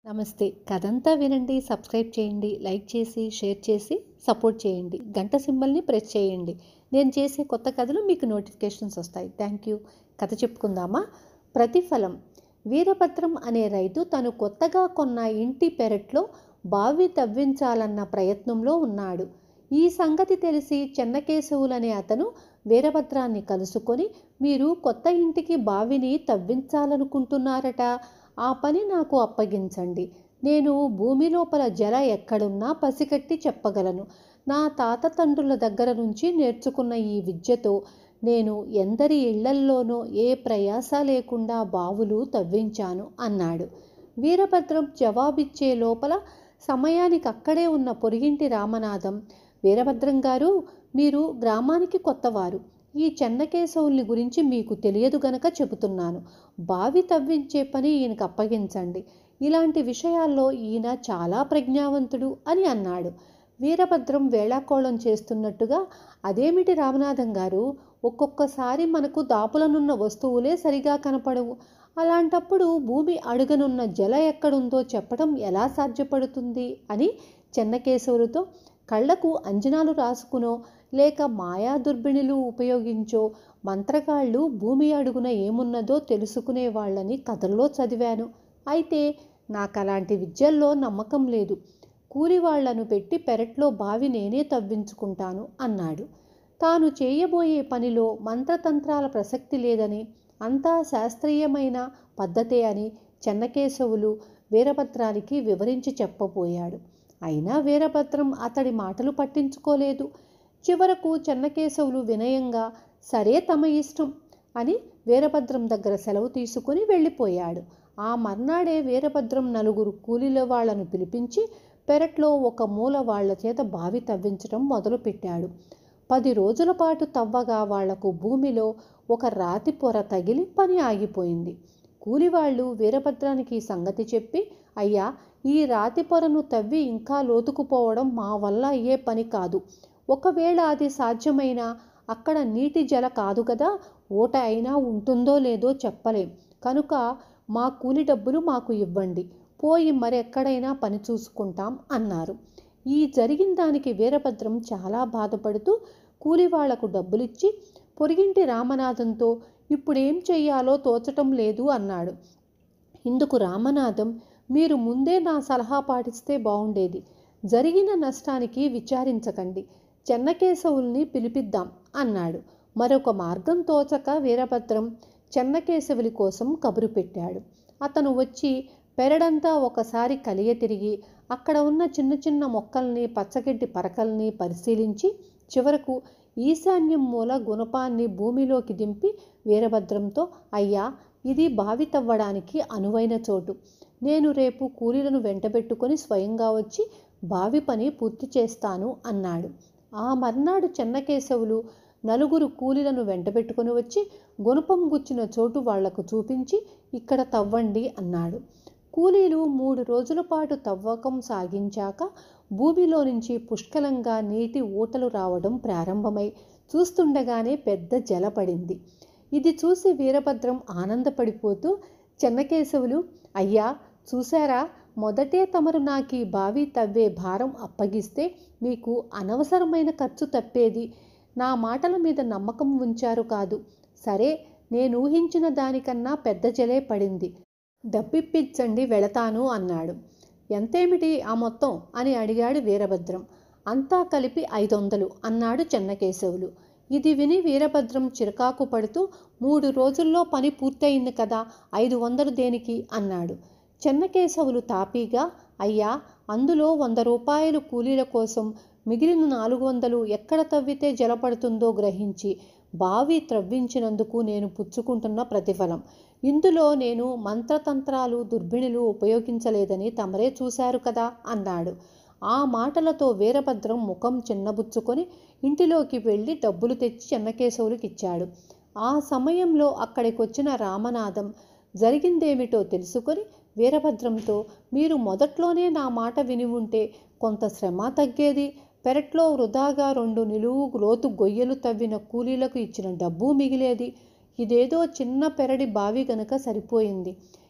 నమస్తే కథంతా వినండి సబ్స్క్రైబ్ చేయండి లైక్ చేసి షేర్ చేసి సపోర్ట్ చేయండి గంట సింబల్ని ప్రెస్ చేయండి నేను చేసే కొత్త కథలు మీకు నోటిఫికేషన్స్ వస్తాయి థ్యాంక్ యూ కథ చెప్పుకుందామా ప్రతిఫలం వీరభద్రం అనే రైతు తను కొత్తగా కొన్న ఇంటి పెరట్లో బావి తవ్వించాలన్న ప్రయత్నంలో ఉన్నాడు ఈ సంగతి తెలిసి చెన్నకేశవులనే అతను వీరభద్రాన్ని కలుసుకొని మీరు కొత్త ఇంటికి బావిని తవ్వించాలనుకుంటున్నారట ఆ పని నాకు అప్పగించండి నేను భూమి లోపల జల ఎక్కడున్నా పసికట్టి చెప్పగలను నా తాత తండ్రుల దగ్గర నుంచి నేర్చుకున్న ఈ విద్యతో నేను ఎందరి ఇళ్లల్లోనో ఏ ప్రయాస లేకుండా బావులు తవ్వించాను అన్నాడు వీరభద్రం జవాబిచ్చే లోపల సమయానికి అక్కడే ఉన్న పొరిగింటి రామనాథం వీరభద్రం గారు మీరు గ్రామానికి కొత్తవారు ఈ చెన్నకేశవుల్ని గురించి మీకు తెలియదు గనక చెబుతున్నాను బావి తవ్వించే పని ఈయనకు అప్పగించండి ఇలాంటి విషయాల్లో ఈయన చాలా ప్రజ్ఞావంతుడు అని అన్నాడు వీరభద్రం వేళాకోళం చేస్తున్నట్టుగా అదేమిటి రామనాథం గారు ఒక్కొక్కసారి మనకు దాపులనున్న వస్తువులే సరిగా కనపడవు అలాంటప్పుడు భూమి అడుగనున్న జల ఎక్కడుందో చెప్పడం ఎలా సాధ్యపడుతుంది అని చెన్నకేశవులతో కళ్లకు అంజనాలు రాసుకునో లేక మాయా దుర్బిణులు ఉపయోగించో మంత్రగాళ్ళు భూమి అడుగున ఏమున్నదో తెలుసుకునే వాళ్ళని కథల్లో చదివాను అయితే నాకు అలాంటి విద్యల్లో నమ్మకం లేదు కూలి వాళ్లను పెట్టి పెరట్లో బావి నేనే తవ్వించుకుంటాను అన్నాడు తాను చేయబోయే పనిలో మంత్రతంత్రాల ప్రసక్తి లేదని అంతా శాస్త్రీయమైన పద్ధతే అని చెన్నకేశవులు వీరభద్రానికి వివరించి చెప్పబోయాడు అయినా వీరభద్రం అతడి మాటలు పట్టించుకోలేదు చివరకు చెన్నకేశవులు వినయంగా సరే తమ ఇష్టం అని వీరభద్రం దగ్గర సెలవు తీసుకుని వెళ్ళిపోయాడు ఆ మర్నాడే వీరభద్రం నలుగురు కూలీల వాళ్లను పిలిపించి పెరట్లో ఒక మూల వాళ్ల చేత బావి తవ్వించడం మొదలుపెట్టాడు పది రోజుల పాటు తవ్వగా వాళ్లకు భూమిలో ఒక రాతి పొర తగిలి పని ఆగిపోయింది కూలివాళ్లు వీరభద్రానికి సంగతి చెప్పి అయ్యా ఈ రాతి పొరను తవ్వి ఇంకా లోతుకుపోవడం మా వల్ల అయ్యే పని కాదు ఒకవేళ అది సాధ్యమైనా అక్కడ నీటి జల కాదు కదా ఓట అయినా ఉంటుందో లేదో చెప్పలేం కనుక మా కూలి డబ్బులు మాకు ఇవ్వండి పోయి మరెక్కడైనా పని చూసుకుంటాం అన్నారు ఈ జరిగిన దానికి వీరభద్రం చాలా బాధపడుతూ కూలి వాళ్లకు డబ్బులిచ్చి పొరిగింటి రామనాథంతో ఇప్పుడేం చెయ్యాలో తోచటం లేదు అన్నాడు ఇందుకు రామనాథం మీరు ముందే నా సలహా పాటిస్తే బాగుండేది జరిగిన నష్టానికి విచారించకండి చెన్నకేశవుల్ని పిలిపిద్దాం అన్నాడు మరొక మార్గం తోచక వీరభద్రం చెన్నకేశవులి కోసం కబురు పెట్టాడు అతను వచ్చి పెరడంతా ఒకసారి కలియ తిరిగి అక్కడ ఉన్న చిన్న చిన్న మొక్కల్ని పచ్చగడ్డి పరకల్ని పరిశీలించి చివరకు ఈశాన్యం మూల గుణపాన్ని భూమిలోకి దింపి వీరభద్రంతో అయ్యా ఇది బావి తవ్వడానికి అనువైన చోటు నేను రేపు కూలీలను వెంటబెట్టుకొని స్వయంగా వచ్చి బావి పని పూర్తి చేస్తాను అన్నాడు ఆ మర్నాడు చెన్నకేశవులు నలుగురు కూలీలను వెంటబెట్టుకుని వచ్చి గుణపం గుచ్చిన చోటు వాళ్లకు చూపించి ఇక్కడ తవ్వండి అన్నాడు కూలీలు మూడు రోజుల పాటు తవ్వకం సాగించాక భూమిలో నుంచి పుష్కలంగా నీటి ఊటలు రావడం ప్రారంభమై చూస్తుండగానే పెద్ద జల పడింది ఇది చూసి వీరభద్రం ఆనందపడిపోతూ చెన్నకేశవులు అయ్యా చూశారా మొదటే తమరు నాకు ఈ బావి తవ్వే భారం అప్పగిస్తే మీకు అనవసరమైన ఖర్చు తప్పేది నా మాటల మీద నమ్మకం ఉంచారు కాదు సరే నేను ఊహించిన దానికన్నా పెద్ద జలే పడింది డబ్బిప్పించండి వెళతాను అన్నాడు ఎంతేమిటి ఆ మొత్తం అని అడిగాడు వీరభద్రం అంతా కలిపి ఐదు వందలు అన్నాడు చెన్నకేశవులు ఇది విని వీరభద్రం చిరకాకు పడుతూ మూడు రోజుల్లో పని పూర్తయింది కదా ఐదు వందలు దేనికి అన్నాడు చెన్నకేశవులు తాపీగా అయ్యా అందులో వంద రూపాయలు కూలీల కోసం మిగిలిన నాలుగు వందలు ఎక్కడ తవ్వితే జలపడుతుందో గ్రహించి బావి త్రవ్వించినందుకు నేను పుచ్చుకుంటున్న ప్రతిఫలం ఇందులో నేను మంత్రతంత్రాలు దుర్బిణులు ఉపయోగించలేదని తమరే చూశారు కదా అన్నాడు ఆ మాటలతో వీరభద్రం ముఖం చిన్నబుచ్చుకొని ఇంటిలోకి వెళ్ళి డబ్బులు తెచ్చి చెన్నకేశవులకిచ్చాడు ఆ సమయంలో అక్కడికొచ్చిన రామనాథం జరిగిందేమిటో తెలుసుకొని వీరభద్రంతో మీరు మొదట్లోనే నా మాట విని ఉంటే కొంత శ్రమ తగ్గేది పెరట్లో వృధాగా రెండు నిలువు లోతు గొయ్యలు తవ్విన కూలీలకు ఇచ్చిన డబ్బు మిగిలేది ఇదేదో చిన్న పెరడి బావి గనక సరిపోయింది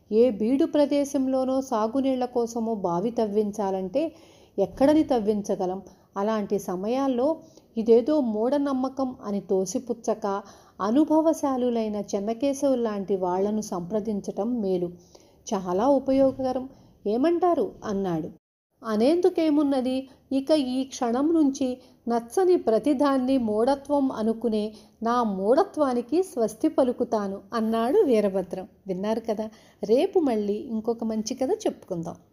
ఏ బీడు ప్రదేశంలోనో సాగునీళ్ల కోసమో బావి తవ్వించాలంటే ఎక్కడని తవ్వించగలం అలాంటి సమయాల్లో ఇదేదో మూఢనమ్మకం అని తోసిపుచ్చక అనుభవశాలులైన చెన్నకేశవు లాంటి వాళ్లను సంప్రదించటం మేలు చాలా ఉపయోగకరం ఏమంటారు అన్నాడు అనేందుకేమున్నది ఇక ఈ క్షణం నుంచి నచ్చని ప్రతిదాన్ని మూఢత్వం అనుకునే నా మూఢత్వానికి స్వస్తి పలుకుతాను అన్నాడు వీరభద్రం విన్నారు కదా రేపు మళ్ళీ ఇంకొక మంచి కథ చెప్పుకుందాం